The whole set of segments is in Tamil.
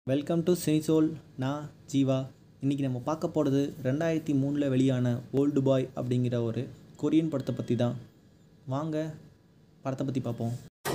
வெல்கம் டு சினிசோல் நான் ஜீவா இன்றைக்கி நம்ம பார்க்க போகிறது ரெண்டாயிரத்தி மூணில் வெளியான ஓல்டு பாய் அப்படிங்கிற ஒரு கொரியன் படத்தை பற்றி தான் வாங்க படத்தை பற்றி பார்ப்போம்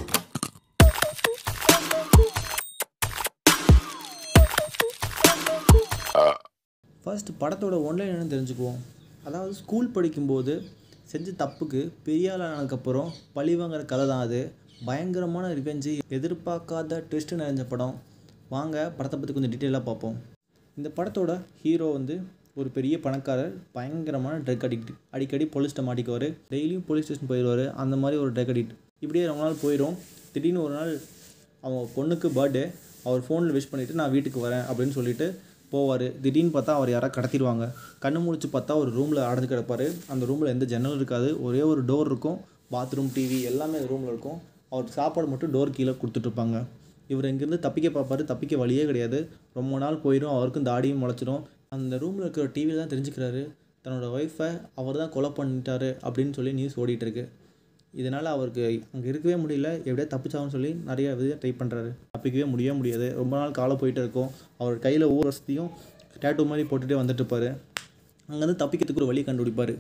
ஃபர்ஸ்ட் படத்தோட ஒன்லைன் என்னன்னு தெரிஞ்சுக்குவோம் அதாவது ஸ்கூல் படிக்கும்போது செஞ்ச தப்புக்கு பெரிய ஆள் ஆனதுக்கப்புறம் பழி வாங்குற கதை தான் அது பயங்கரமான ரிவெஞ்சு எதிர்பார்க்காத ட்விஸ்ட் நிறைஞ்ச படம் வாங்க படத்தை பற்றி கொஞ்சம் டீட்டெயிலாக பார்ப்போம் இந்த படத்தோட ஹீரோ வந்து ஒரு பெரிய பணக்காரர் பயங்கரமான ட்ரக் அடிக்ட் அடிக்கடி போலீஸ்கிட்ட மாட்டிக்குவார் டெய்லியும் போலீஸ் ஸ்டேஷன் போயிடுவார் அந்த மாதிரி ஒரு ட்ரக் அடிக்ட் இப்படியே ரொம்ப நாள் போயிடும் திடீர்னு ஒரு நாள் அவங்க பொண்ணுக்கு பர்த்டே அவர் ஃபோனில் விஷ் பண்ணிவிட்டு நான் வீட்டுக்கு வரேன் அப்படின்னு சொல்லிட்டு போவார் திடீர்னு பார்த்தா அவர் யாராவது கடத்திடுவாங்க கண்ணு முழிச்சு பார்த்தா ஒரு ரூமில் அடைஞ்சு கிடப்பார் அந்த ரூமில் எந்த ஜன்னலும் இருக்காது ஒரே ஒரு டோர் இருக்கும் பாத்ரூம் டிவி எல்லாமே ரூமில் இருக்கும் அவருக்கு சாப்பாடு மட்டும் டோர் கீழே கொடுத்துட்ருப்பாங்க இவர் இங்கேருந்து தப்பிக்க பார்ப்பாரு தப்பிக்க வழியே கிடையாது ரொம்ப நாள் போயிடும் அவருக்கும் தாடியும் முளைச்சிடும் அந்த ரூமில் இருக்கிற டிவியில் தான் தெரிஞ்சுக்கிறாரு தன்னோட ஒய்ஃபை அவர் தான் கொலை பண்ணிட்டாரு அப்படின்னு சொல்லி நியூஸ் ஓடிட்டுருக்கு இதனால் அவருக்கு அங்கே இருக்கவே முடியல எப்படியா தப்பிச்சாகன்னு சொல்லி நிறைய வித ட்ரை பண்ணுறாரு தப்பிக்கவே முடியவே முடியாது ரொம்ப நாள் காலம் போயிட்டு இருக்கும் அவர் கையில் ஒவ்வொரு வருஷத்தையும் டேட்டூ மாதிரி போட்டுகிட்டே வந்துட்டு இருப்பாரு அங்கேருந்து தப்பிக்கிறதுக்கு ஒரு வழி கண்டுபிடிப்பார்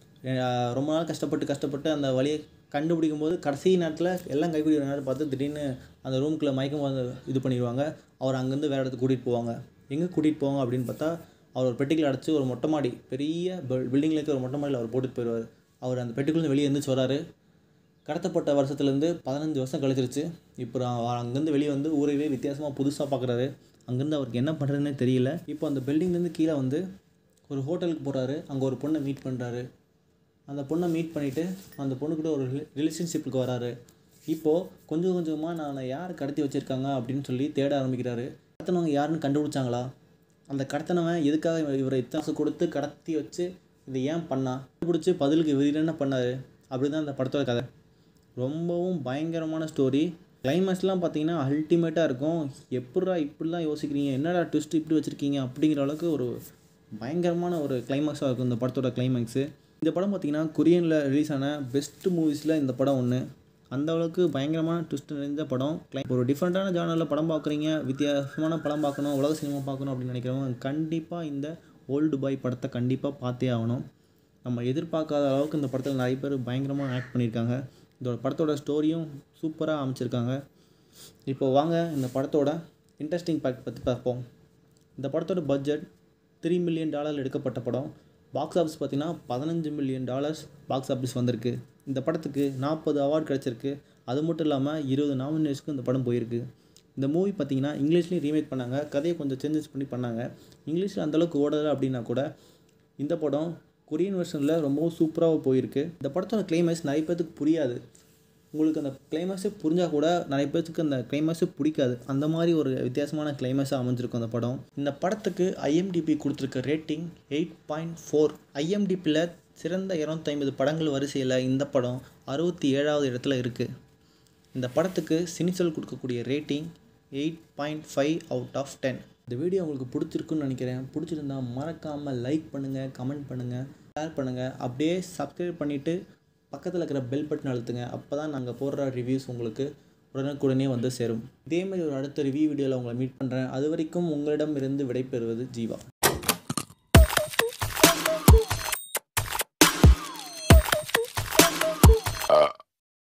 அஹ் ரொம்ப நாள் கஷ்டப்பட்டு கஷ்டப்பட்டு அந்த வழியை கண்டுபிடிக்கும் போது கடைசி நேரத்தில் எல்லாம் கைப்பிடிக்கிற நேரம் பார்த்து திடீர்னு அந்த ரூமுக்குள்ளே மயக்கம் வந்து இது பண்ணிடுவாங்க அவர் அங்கேருந்து வேறு இடத்துக்கு கூட்டிகிட்டு போவாங்க எங்கே கூட்டிகிட்டு போவாங்க அப்படின்னு பார்த்தா அவர் ஒரு பெட்டிக்குள்ள அடைச்சி ஒரு மொட்டை மாடி பெரிய பில்டிங்கில் இருக்க ஒரு மொட்டை மாடியில் அவர் போட்டுட்டு போயிடுவார் அவர் அந்த பெட்டிக்குள்ளேருந்து வெளியே எழுந்திரிச்சு வராரு கடத்தப்பட்ட வருஷத்துலேருந்து பதினஞ்சு வருஷம் கழிச்சிருச்சு இப்போ அவர் அங்கேருந்து வெளியே வந்து ஊரையே வித்தியாசமாக புதுசாக பார்க்குறாரு அங்கேருந்து அவருக்கு என்ன பண்ணுறதுன்னே தெரியல இப்போ அந்த பில்டிங்லேருந்து கீழே வந்து ஒரு ஹோட்டலுக்கு போகிறாரு அங்கே ஒரு பொண்ணை மீட் பண்ணுறாரு அந்த பொண்ணை மீட் பண்ணிவிட்டு அந்த பொண்ணுக்கிட்ட ஒரு ரிலேஷன்ஷிப்புக்கு வராரு இப்போது கொஞ்சம் கொஞ்சமாக நான் யார் கடத்தி வச்சுருக்காங்க அப்படின்னு சொல்லி தேட ஆரம்பிக்கிறாரு கடத்தினவங்க யாருன்னு கண்டுபிடிச்சாங்களா அந்த கடத்தினவன் எதுக்காக இவ- இவரை இத்தாசு கொடுத்து கடத்தி வச்சு இதை ஏன் பண்ணா கண்டுபிடிச்சி பதிலுக்கு இவர் என்ன பண்ணார் அப்படி தான் அந்த படத்தோட கதை ரொம்பவும் பயங்கரமான ஸ்டோரி கிளைமேக்ஸ்லாம் பார்த்தீங்கன்னா அல்டிமேட்டாக இருக்கும் எப்பட்றா இப்படிலாம் யோசிக்கிறீங்க என்னடா ட்விஸ்ட் இப்படி வச்சுருக்கீங்க அப்படிங்கிற அளவுக்கு ஒரு பயங்கரமான ஒரு கிளைமேக்ஸாக இருக்கும் இந்த படத்தோட கிளைமேக்ஸு இந்த படம் பார்த்தீங்கன்னா கொரியனில் ரிலீஸ் ஆன பெஸ்ட் மூவிஸில் இந்த படம் ஒன்று அந்த அளவுக்கு பயங்கரமான ட்விஸ்ட் நிறைந்த படம் Cli- ஒரு டிஃப்ரெண்ட்டான ஜானரில் படம் பார்க்குறீங்க வித்தியாசமான படம் பார்க்கணும் உலக சினிமா பார்க்கணும் அப்படின்னு நினைக்கிறவங்க கண்டிப்பாக இந்த ஓல்டு பாய் படத்தை கண்டிப்பாக பார்த்தே ஆகணும் நம்ம எதிர்பார்க்காத அளவுக்கு இந்த படத்தில் நிறைய பேர் பயங்கரமாக ஆக்ட் பண்ணியிருக்காங்க இதோட படத்தோட ஸ்டோரியும் சூப்பராக அமைச்சிருக்காங்க இப்போ வாங்க இந்த படத்தோட இன்ட்ரெஸ்டிங் ஃபேக்ட் பற்றி பார்ப்போம் இந்த படத்தோட பட்ஜெட் த்ரீ மில்லியன் டாலர் எடுக்கப்பட்ட படம் பாக்ஸ் ஆஃபீஸ் பார்த்தீங்கன்னா பதினஞ்சு மில்லியன் டாலர்ஸ் பாக்ஸ் ஆஃபீஸ் வந்திருக்கு இந்த படத்துக்கு நாற்பது அவார்ட் கிடச்சிருக்கு அது மட்டும் இல்லாமல் இருபது நாமினேஷனுக்கு இந்த படம் போயிருக்கு இந்த மூவி பார்த்தீங்கன்னா இங்கிலீஷ்லேயும் ரீமேக் பண்ணாங்க கதையை கொஞ்சம் சேஞ்சஸ் பண்ணி பண்ணாங்க இங்கிலீஷில் அந்தளவுக்கு ஓடலை அப்படின்னா கூட இந்த படம் கொரியன் வெர்ஷனில் ரொம்பவும் சூப்பராக போயிருக்கு இந்த படத்தோட கிளைமேக்ஸ் நிறைய பேர்த்துக்கு புரியாது உங்களுக்கு அந்த கிளைமேக்ஸே புரிஞ்சால் கூட நிறைய பேர்த்துக்கு அந்த கிளைமேக்ஸே பிடிக்காது அந்த மாதிரி ஒரு வித்தியாசமான கிளைமேக்ஸாக அமைஞ்சிருக்கும் அந்த படம் இந்த படத்துக்கு ஐஎம்டிபி கொடுத்துருக்க ரேட்டிங் எயிட் பாயிண்ட் ஃபோர் ஐஎம்டிபியில் சிறந்த இரநூத்தைம்பது படங்கள் வரிசையில் இந்த படம் அறுபத்தி ஏழாவது இடத்துல இருக்குது இந்த படத்துக்கு சினிசல் கொடுக்கக்கூடிய rating eight point five out of ten இந்த வீடியோ உங்களுக்கு பிடிச்சிருக்குன்னு நினைக்கிறேன் பிடிச்சிருந்தா மறக்காமல் லைக் பண்ணுங்கள் கமெண்ட் பண்ணுங்கள் ஷேர் பண்ணுங்கள் அப்படியே சப்ஸ்கிரைப் பண்ணிவிட்டு பக்கத்தில் இருக்கிற பெல் பட்டன் அழுத்துங்க அப்போ தான் நாங்கள் போடுற ரிவ்யூஸ் உங்களுக்கு உடனுக்குடனே வந்து சேரும் இதே மாதிரி ஒரு அடுத்த ரிவ்யூ வீடியோவில் உங்களை மீட் பண்ணுறேன் அது வரைக்கும் உங்களிடம் இருந்து விடைபெறுவது ஜீவா